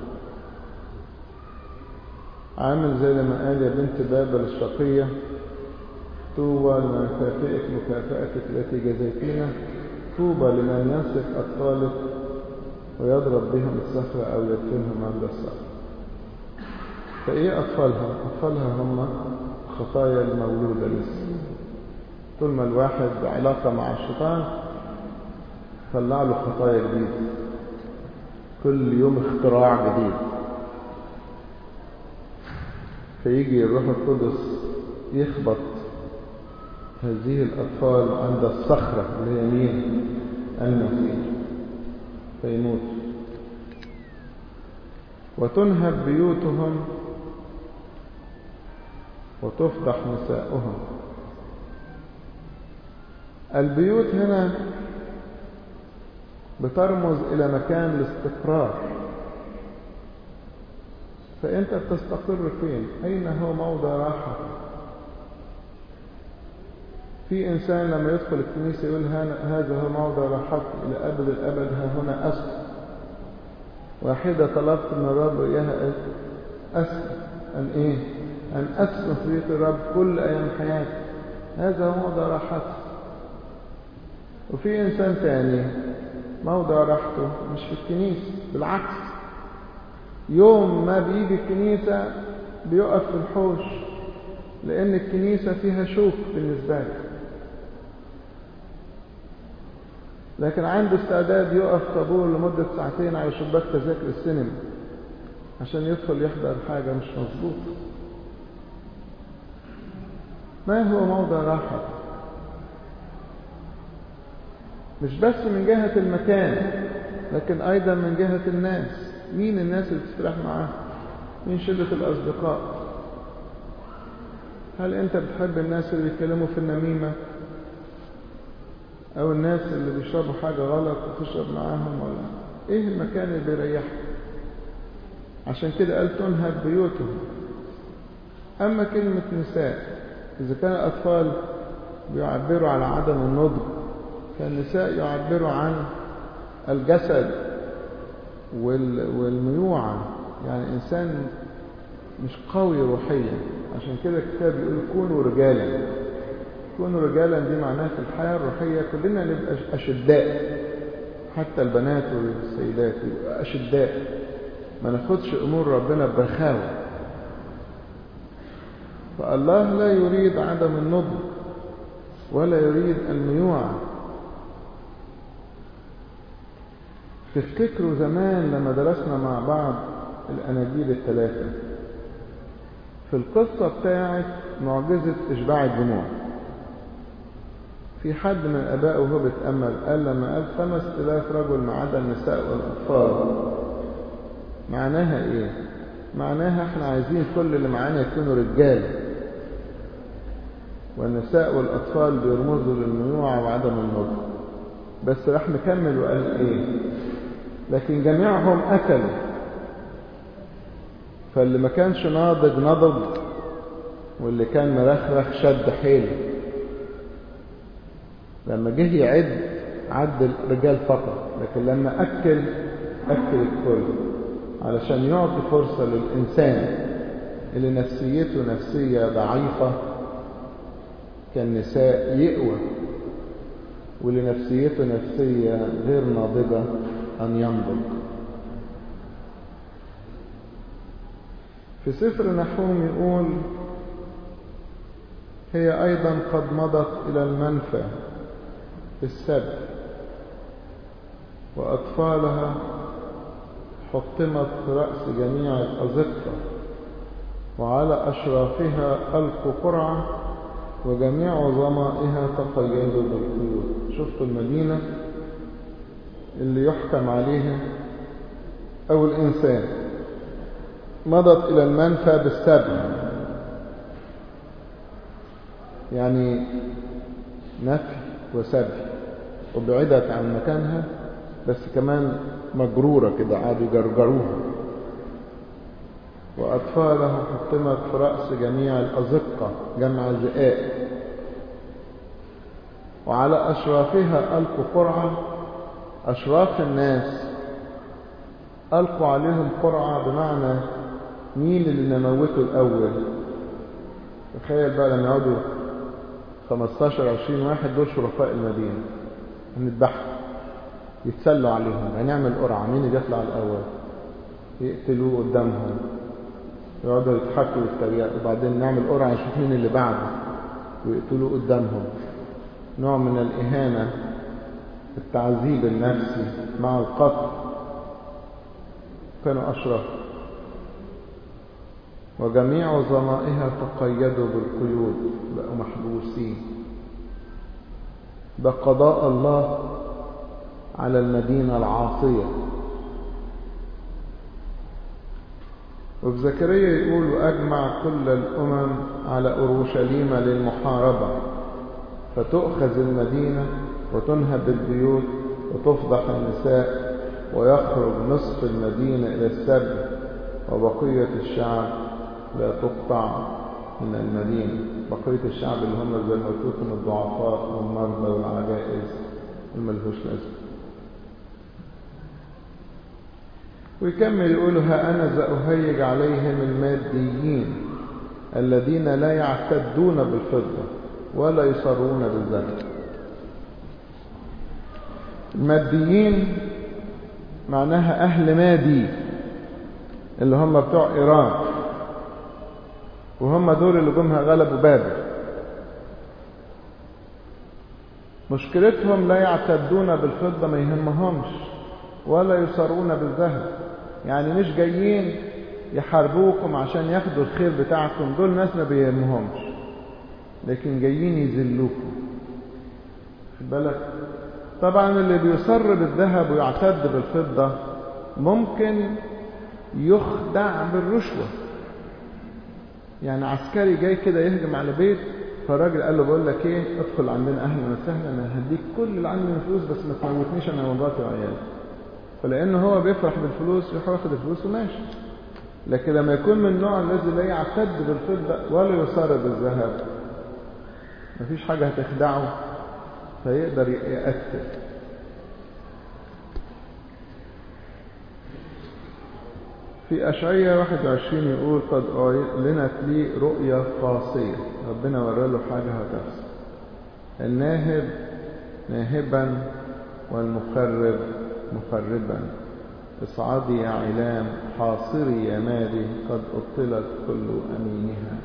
عامل زي لما قال يا بنت بابل الشقية طوبى لمن كافئك مكافأتك التي جزيتينا طوبى لمن يمسك أطفالك ويضرب بهم الصخرة أو يدفنهم عند الصخرة فإيه أطفالها؟ أطفالها هم خطايا المولودة لسه طول ما الواحد بعلاقة مع الشيطان طلع له خطايا جديدة كل يوم اختراع جديد فيجي الروح القدس يخبط هذه الأطفال عند الصخرة اللي هي مين؟ المسيح فيموت وتنهب بيوتهم وتفضح نساؤهم البيوت هنا بترمز إلى مكان الاستقرار فأنت بتستقر فين أين هو موضع راحة في إنسان لما يدخل الكنيسة يقول هذا هو موضع راحتي إلى أبد الأبد ها هنا أسكن واحدة طلبت من الرب إياها أسكن أن إيه أن أسكن في بيت الرب كل أيام حياتي هذا هو موضع راحته وفي إنسان تاني موضع راحته مش في الكنيسة بالعكس يوم ما بيجي الكنيسة بيقف في الحوش لأن الكنيسة فيها شوك بالنسبة له لكن عنده استعداد يقف طابور لمدة ساعتين على شباك تذاكر السينما عشان يدخل يحضر حاجة مش مظبوطة ما هو موضع راحة مش بس من جهة المكان لكن أيضا من جهة الناس مين الناس اللي بتستريح معاها مين شلة الأصدقاء هل أنت بتحب الناس اللي بيتكلموا في النميمة أو الناس اللي بيشربوا حاجة غلط وتشرب معاهم ولا إيه المكان اللي بيريحك عشان كده قال تنهب بيوتهم أما كلمة نساء إذا كان الأطفال بيعبروا على عدم النضج فالنساء يعبروا عن الجسد والميوعة يعني إنسان مش قوي روحيا عشان كده الكتاب يقول كونوا رجالا كونوا رجالا دي معناها في الحياة الروحية كلنا نبقى أشداء حتى البنات والسيدات يبقى أشداء ما ناخدش أمور ربنا برخاوة فالله لا يريد عدم النضج ولا يريد الميوعة تفتكروا زمان لما درسنا مع بعض الأناجيل الثلاثة في القصة بتاعت معجزة إشباع الجموع في حد من الآباء وهو بيتأمل قال لما قال خمس آلاف رجل ما عدا النساء والأطفال معناها إيه؟ معناها إحنا عايزين كل اللي معانا يكونوا رجال والنساء والأطفال بيرمزوا للمنوعة وعدم النضج بس راح مكمل وقال إيه؟ لكن جميعهم أكلوا فاللي ما كانش ناضج نضج واللي كان مرخرخ شد حيله لما جه يعد عد الرجال فقط لكن لما أكل أكل الكل علشان يعطي فرصة للإنسان اللي نفسيته نفسية ضعيفة كالنساء يقوى واللي نفسيته نفسية غير ناضجة أن ينضج في سفر نحوم يقول هي أيضا قد مضت إلى المنفى في السبت وأطفالها حطمت في رأس جميع الأزقة وعلى أشرافها ألقوا قرعة وجميع عظمائها تقيدوا بالقيود شفتوا المدينة اللي يحكم عليها أو الإنسان مضت إلى المنفى بالسبع يعني نفي وسبي وبعدت عن مكانها بس كمان مجرورة كده قعدوا يجرجروها وأطفالها حطمت في رأس جميع الأزقة جمع زئاء وعلى أشرافها ألقوا قرعة أشراف الناس ألقوا عليهم قرعة بمعنى مين اللي نموته الأول تخيل بقى لما يقعدوا 15 20 واحد دول شرفاء المدينة هنذبحهم يتسلوا عليهم هنعمل قرعة مين اللي يطلع الأول يقتلوه قدامهم يقعدوا يضحكوا ويتريقوا وبعدين نعمل قرعة نشوف مين اللي بعده ويقتلوه قدامهم نوع من الإهانة التعذيب النفسي مع القتل كانوا أشرف وجميع عظمائها تقيدوا بالقيود بقوا محبوسين ده قضاء الله على المدينة العاصية وفي زكريا يقول وأجمع كل الأمم على أورشليم للمحاربة فتؤخذ المدينة وتنهب البيوت وتفضح النساء ويخرج نصف المدينة إلى السبي وبقية الشعب لا تقطع من المدينة بقية الشعب اللي هم زي ما قلت من الضعفاء والمرضى والعجائز الملهوش لازمة ويكمل يقول ها أنا سأهيج عليهم الماديين الذين لا يعتدون بالفضة ولا يصرون بالذهب الماديين معناها أهل مادي اللي هم بتوع إيران وهم دول اللي جمها غلبوا بابل مشكلتهم لا يعتدون بالفضة ما يهمهمش ولا يصرون بالذهب يعني مش جايين يحاربوكم عشان ياخدوا الخير بتاعكم دول ناس ما بيهمهمش لكن جايين يذلوكم خد بالك طبعا اللي بيصر بالذهب ويعتد بالفضة ممكن يخدع بالرشوة يعني عسكري جاي كده يهجم على بيت فالراجل قال له بقول لك ايه ادخل عندنا اهلا وسهلا انا هديك كل اللي عندي من فلوس بس ما تموتنيش انا ومراتي وعيالي فلانه هو بيفرح بالفلوس يروح ياخد الفلوس وماشي لكن لما يكون من النوع الذي لا يعتد بالفضة ولا يصار بالذهب مفيش حاجة هتخدعه فيقدر يأثر في أشعية 21 يقول قد أعلنت لي رؤيا قاسية ربنا ورى له حاجة هتحصل الناهب ناهبا والمخرب مخربا اصعدي يا علام حاصري يا مالي قد أبطلت كل أمينها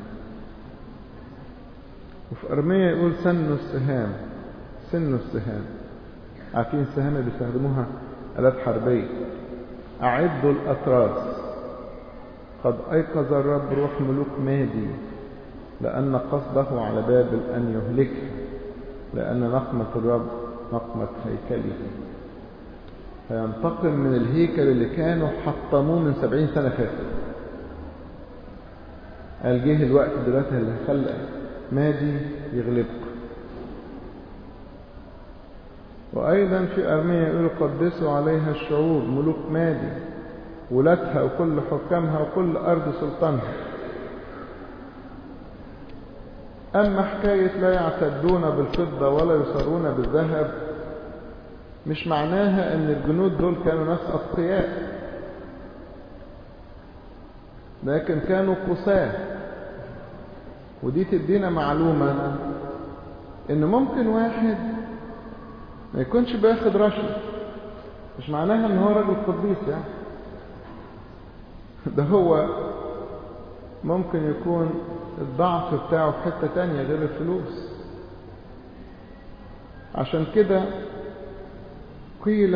وفي أرمية يقول سن السهام سن السهام عارفين السهام اللي بيستخدموها آلات حربية أعدوا الأطراس قد أيقظ الرب روح ملوك مادي لأن قصده على بابل أن يهلكها لأن نقمة الرب نقمة هيكله فينتقم من الهيكل اللي كانوا حطموه من سبعين سنة فاتت قال جه الوقت دلوقتي اللي خلق مادي يغلبكم وأيضا في أرمية يقول قدسوا عليها الشعوب ملوك مادي ولادها وكل حكامها وكل أرض سلطانها أما حكاية لا يعتدون بالفضة ولا يصرون بالذهب مش معناها أن الجنود دول كانوا ناس أتقياء لكن كانوا قساة ودي تدينا معلومة ان ممكن واحد ما يكونش بياخد رشوة مش معناها ان هو راجل قديس يعني ده هو ممكن يكون الضعف بتاعه في حتة تانية غير الفلوس عشان كده قيل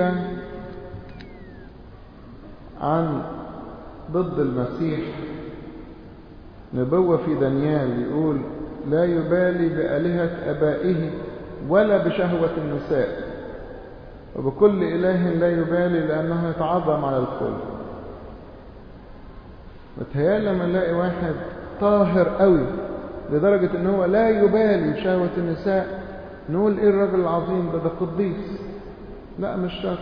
عن ضد المسيح نبوة في دانيال يقول لا يبالي بآلهة أبائه ولا بشهوة النساء وبكل إله لا يبالي لأنه يتعظم على الكل متهيألي لما نلاقي واحد طاهر قوي لدرجة ان هو لا يبالي بشهوة النساء نقول ايه الراجل العظيم ده ده قديس لا مش شرط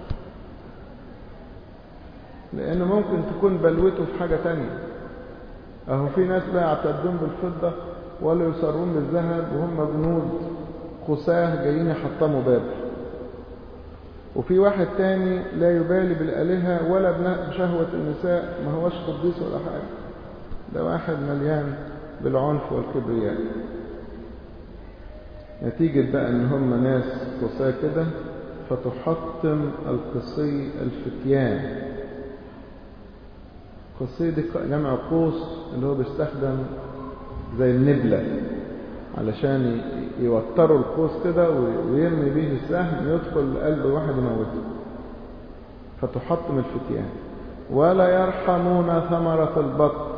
لانه ممكن تكون بلوته في حاجة تانية اهو في ناس لا يعتدون بالفضة ولا يصرون بالذهب وهم جنود قساه جايين يحطموا بابل وفي واحد تاني لا يبالي بالآلهة ولا بشهوة النساء ما هوش قديس ولا حاجة ده واحد مليان بالعنف والكبرياء نتيجة بقى ان هم ناس قساة كده فتحطم القصي الفتيان قصي دي جمع قوس اللي هو بيستخدم زي النبلة علشان يوتروا القوس كده ويرمي به السهم يدخل قلب واحد يموته فتحطم الفتيان ولا يرحمون ثمرة البطن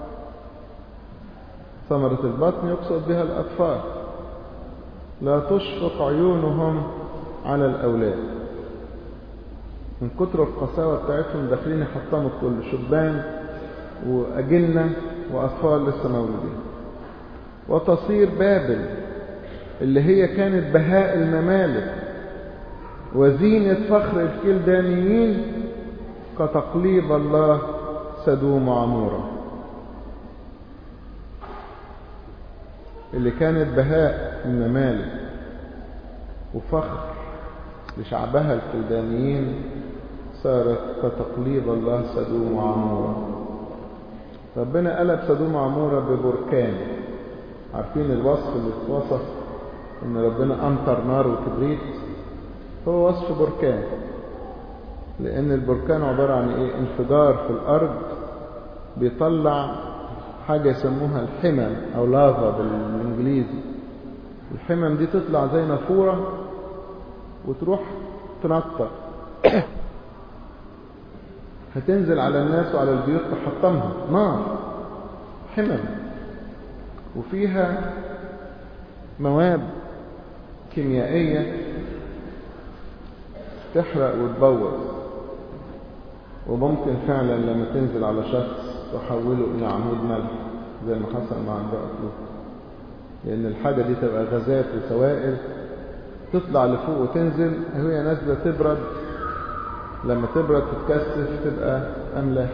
ثمرة البطن يقصد بها الأطفال لا تشفق عيونهم على الأولاد من كتر القساوة بتاعتهم داخلين يحطموا كل شبان وأجنة وأطفال لسه مولودين وتصير بابل اللي هي كانت بهاء الممالك وزينة فخر الكلدانيين كتقليب الله سدوم وعمورة اللي كانت بهاء الممالك وفخر لشعبها الكلدانيين صارت كتقليد الله سدوم وعمورة ربنا قلب سدوم وعمورة ببركان عارفين الوصف اللي اتوصف ان ربنا امطر نار وكبريت هو وصف بركان لان البركان عبارة عن ايه انفجار في الارض بيطلع حاجة يسموها الحمم او لافا بالانجليزي الحمم دي تطلع زي نافورة وتروح تنطر هتنزل على الناس وعلى البيوت تحطمها نار حمم وفيها مواد كيميائية تحرق وتبوظ وممكن فعلا لما تنزل على شخص تحوله إلى عمود ملح زي ما حصل مع امرأة لوط لأن الحاجة دي تبقى غازات وسوائل تطلع لفوق وتنزل وهي نازلة تبرد لما تبرد تتكثف تبقى أملاح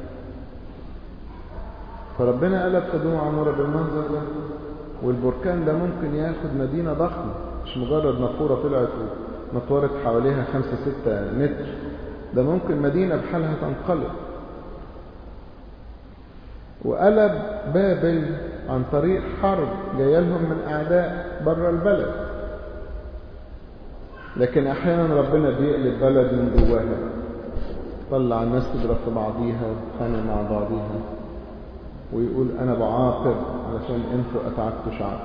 فربنا قلب سدوم وعمورة بالمنظر ده والبركان ده ممكن ياخد مدينة ضخمة مش مجرد نافورة طلعت ونطورت حواليها خمسة ستة متر ده ممكن مدينة بحالها تنقلب وقلب بابل عن طريق حرب جايه لهم من أعداء بره البلد لكن أحيانا ربنا بيقلب بلد من جواها طلع الناس تضرب في بعضيها وتخانق مع بعضيها ويقول أنا بعاقب علشان أنتوا أتعبتوا شعبي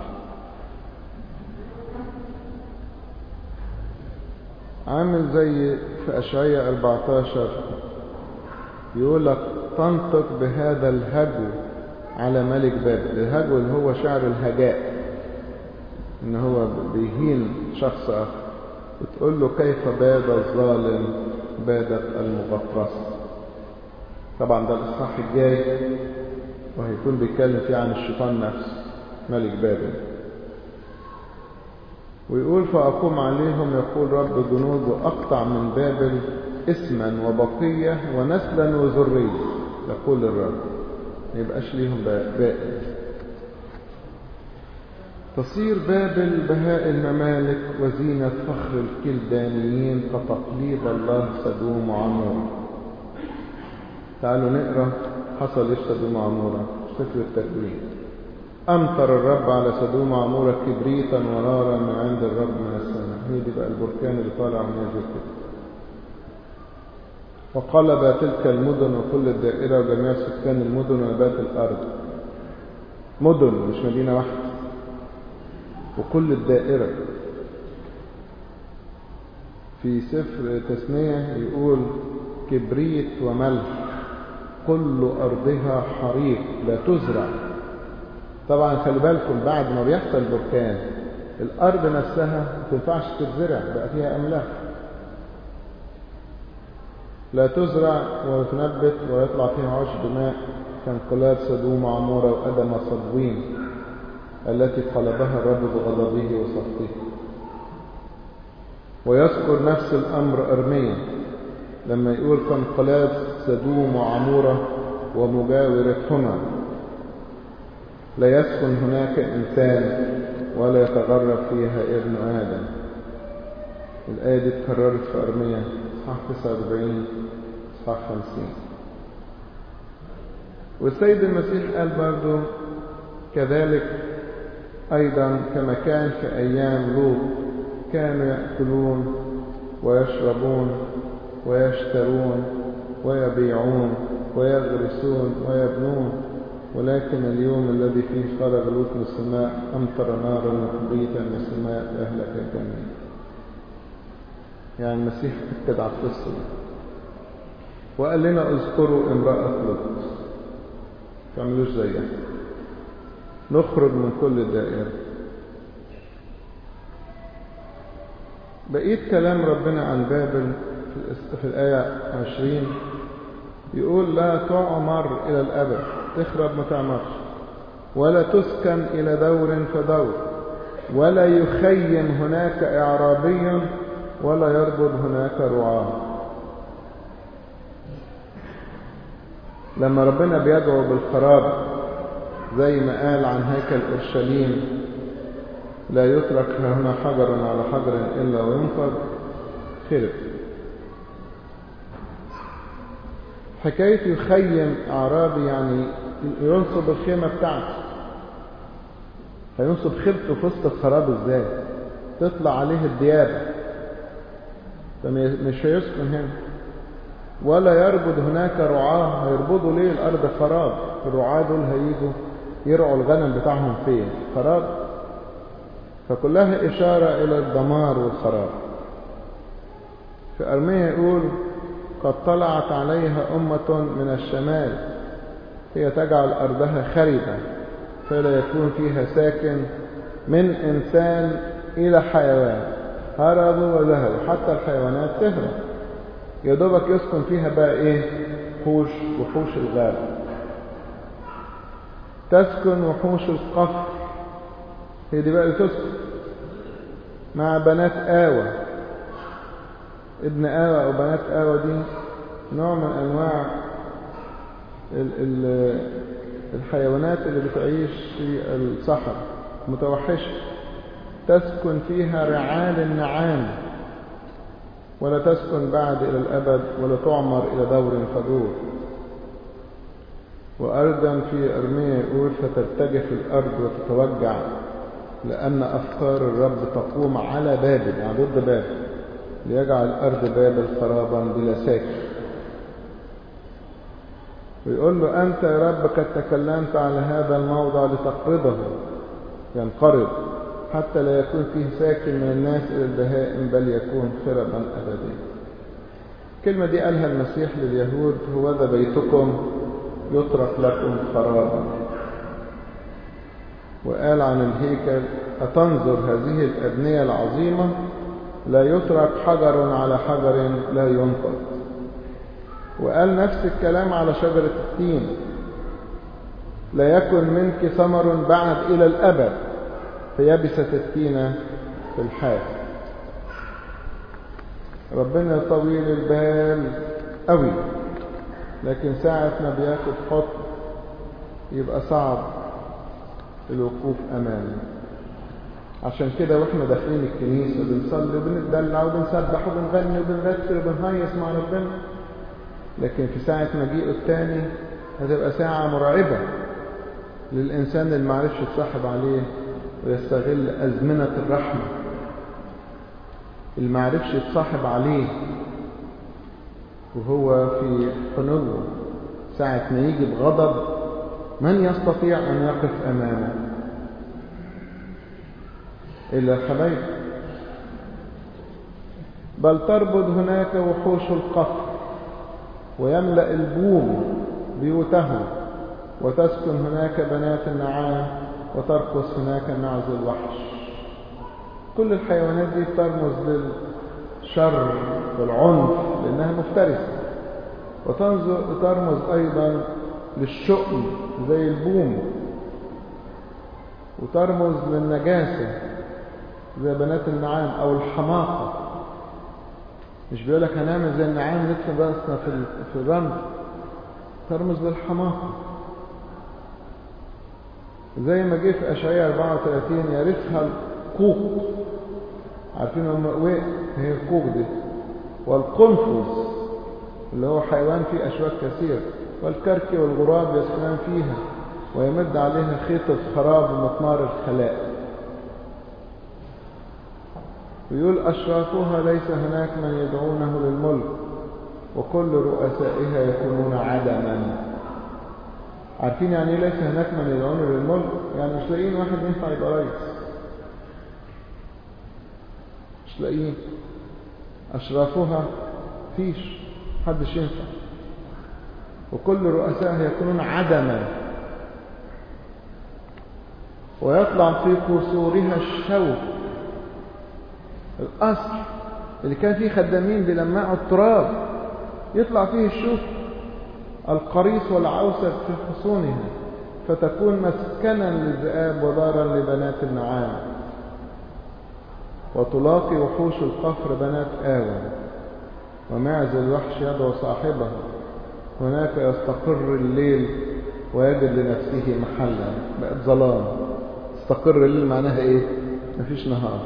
عامل زي في أشعية 14 يقول لك تنطق بهذا الهجو على ملك بابل الهجو اللي هو شعر الهجاء ان هو بيهين شخص اخر بتقول له كيف باد الظالم بادت المغطرسة طبعا ده الاصحاح الجاي وهيكون بيتكلم فيه عن الشيطان نفسه ملك بابل ويقول فأقوم عليهم يقول رب جنود وأقطع من بابل اسما وبقية ونسلا وذرية يقول الرب ما يبقاش ليهم باقي تصير بابل بهاء الممالك وزينة فخر الكلدانيين كتقليد الله سدوم وعمورة تعالوا نقرأ حصل ايش سدوم وعمورة سفر التكوين أمطر الرب على سدوم وعمورة كبريتا ونارا من عند الرب من السماء هي دي بقى البركان اللي طالع من هذه الكتب وقلب تلك المدن وكل الدائرة وجميع سكان المدن ونبات الأرض مدن مش مدينة واحدة وكل الدائرة في سفر تثنية يقول كبريت وملح كل أرضها حريق لا تزرع طبعا خلي بالكم بعد ما بيحصل بركان الأرض نفسها ما تنفعش تتزرع بقى فيها أملاح لا تزرع ولا تنبت ويطلع فيها عشب ماء كانقلاب سدوم وعمورة وأدم صدوين التي قلبها الرب بغضبه وسخطه ويذكر نفس الأمر أرميا لما يقول كانقلاب سدوم وعمورة ومجاورتهما لا يسكن هناك إنسان ولا يتغرب فيها ابن آدم الآية دي اتكررت في أرميا إصحاح 49 إصحاح 50 والسيد المسيح قال برضو كذلك أيضا كما كان في أيام لوط كانوا يأكلون ويشربون ويشترون ويبيعون ويغرسون ويبنون ولكن اليوم الذي فيه خرج لوط من السماء أمطر نارا وكبريتا من السماء أهلك الجميع يعني المسيح أكد على القصة دي وقال لنا اذكروا امرأة لوط تعملوش زيها نخرج من كل الدائرة بقيت كلام ربنا عن بابل في الآية 20 يقول لا تعمر إلى الأبد تخرب ما تعمرش ولا تسكن إلى دور فدور ولا يخيم هناك إعرابي ولا يربض هناك رعاه لما ربنا بيدعو بالخراب زي ما قال عن هيكل أورشليم لا يترك هنا حجر على حجر إلا وينفض خرب حكاية يخيم أعرابي يعني ينصب الخيمة بتاعته هينصب خيمته في وسط الخراب ازاي تطلع عليه الديابة فمش هيسكن هنا ولا يربض هناك رعاة هيربضوا ليه الأرض خراب الرعاة دول هيجوا يرعوا الغنم بتاعهم فين خراب فكلها إشارة إلى الدمار والخراب في أرمية يقول قد طلعت عليها أمة من الشمال هي تجعل أرضها خربة فلا يكون فيها ساكن من إنسان إلى حيوان هربوا وذهبوا حتى الحيوانات تهرب يا دوبك يسكن فيها بقى إيه وحوش وحوش الغابة تسكن وحوش القفر هي دي بقى اللي تسكن مع بنات آوى ابن آوى أو بنات آوى دي نوع من أنواع ال ال الحيوانات اللي بتعيش في الصحراء متوحشة تسكن فيها رعال النعام ولا تسكن بعد إلى الأبد ولا تعمر إلى دور فدور وأيضا في أرمية يقول فترتجف الأرض وتتوجع لأن أفكار الرب تقوم على بابل يعني ضد بابل ليجعل أرض بابل خرابا بلا ساكن ويقول له أنت يا رب قد تكلمت على هذا الموضع لتقرضه ينقرض حتى لا يكون فيه ساكن من الناس إلى البهائم بل يكون خربا أبديا الكلمة دي قالها المسيح لليهود هو ذا بيتكم يترك لكم خرابا وقال عن الهيكل أتنظر هذه الأبنية العظيمة لا يترك حجر على حجر لا ينقض وقال نفس الكلام على شجرة التين لا يكن منك ثمر بعد إلى الأبد فيبست التين في الحال ربنا طويل البال قوي لكن ساعة ما بياخد حكم يبقى صعب الوقوف أمامه عشان كده واحنا داخلين الكنيسة بنصلي وبنتدلع وبنسبح وبنغني وبنرتل وبنهيص مع ربنا لكن في ساعة مجيئه التاني هتبقى ساعة مرعبة للإنسان اللي معرفش يتصاحب عليه ويستغل أزمنة الرحمة اللي معرفش يتصاحب عليه وهو في حنوه ساعة ما يجي بغضب من يستطيع أن يقف أمامه إلا حبيب بل تربض هناك وحوش القفر ويملأ البوم بيوتهم وتسكن هناك بنات النعام وترقص هناك معز الوحش كل الحيوانات دي ترمز للشر والعنف لأنها مفترسة وترمز أيضا للشؤم زي البوم وترمز للنجاسة زي بنات النعام أو الحماقة مش بيقول لك هنعمل زي النعام ندفن راسنا في في الرمل ترمز للحماقة زي ما جه في أشعياء 34 يرثها القوق عارفين هم وين هي القوق دي والقنفذ اللي هو حيوان فيه أشواك كثير والكركي والغراب يسكنان فيها ويمد عليها خيط الخراب ومطمار الخلاء ويقول أشرافها ليس هناك من يدعونه للملك وكل رؤسائها يكونون عدما عارفين يعني ايه ليس هناك من يدعونه للملك يعني مش لاقيين واحد ينفع يبقى رئيس مش لاقيين أشرافها فيش محدش ينفع وكل رؤسائها يكونون عدما ويطلع في قصورها الشوك القصر اللي كان فيه خدامين بيلمعوا التراب يطلع فيه الشوك القريص والعوسر في حصونها فتكون مسكنا للذئاب ودارا لبنات النعام وتلاقي وحوش القفر بنات آوى ومعز الوحش يدعو صاحبه هناك يستقر الليل ويجد لنفسه محلا بقت ظلام استقر الليل معناها ايه مفيش نهار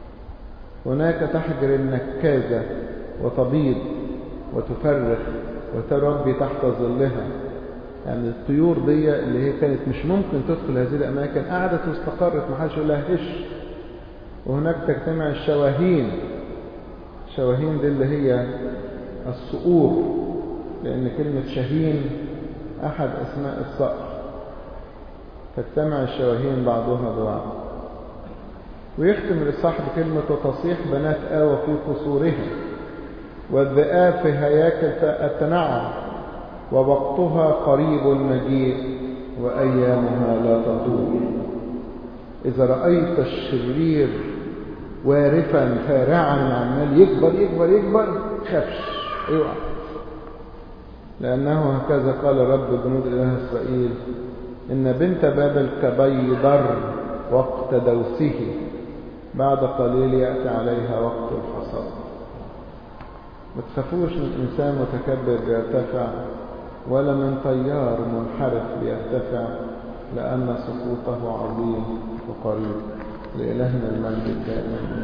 هناك تحجر النكازة وتبيض وتفرخ وتربي تحت ظلها يعني الطيور دي اللي هي كانت مش ممكن تدخل هذه الأماكن قعدت واستقرت ما حدش يقول لها هش وهناك تجتمع الشواهين الشواهين دي اللي هي الصقور لأن كلمة شهين أحد أسماء الصقر تجتمع الشواهين بعضها ببعض ويختم الإصحاح بكلمة وتصيح بنات آوى في قصورها والذئاب في هياكل التنعم ووقتها قريب المجيء وأيامها لا تطول إذا رأيت الشرير وارفا فارعا عمال يكبر يكبر يكبر خافش اوعى لأنه هكذا قال رب جنود إله إسرائيل إن بنت بابل كبيضر وقت دوسه بعد قليل يأتي عليها وقت الحصاد ما تخافوش من إنسان متكبر بيرتفع ولا من طيار منحرف بيرتفع لأن سقوطه عظيم وقريب لإلهنا المجد الدائم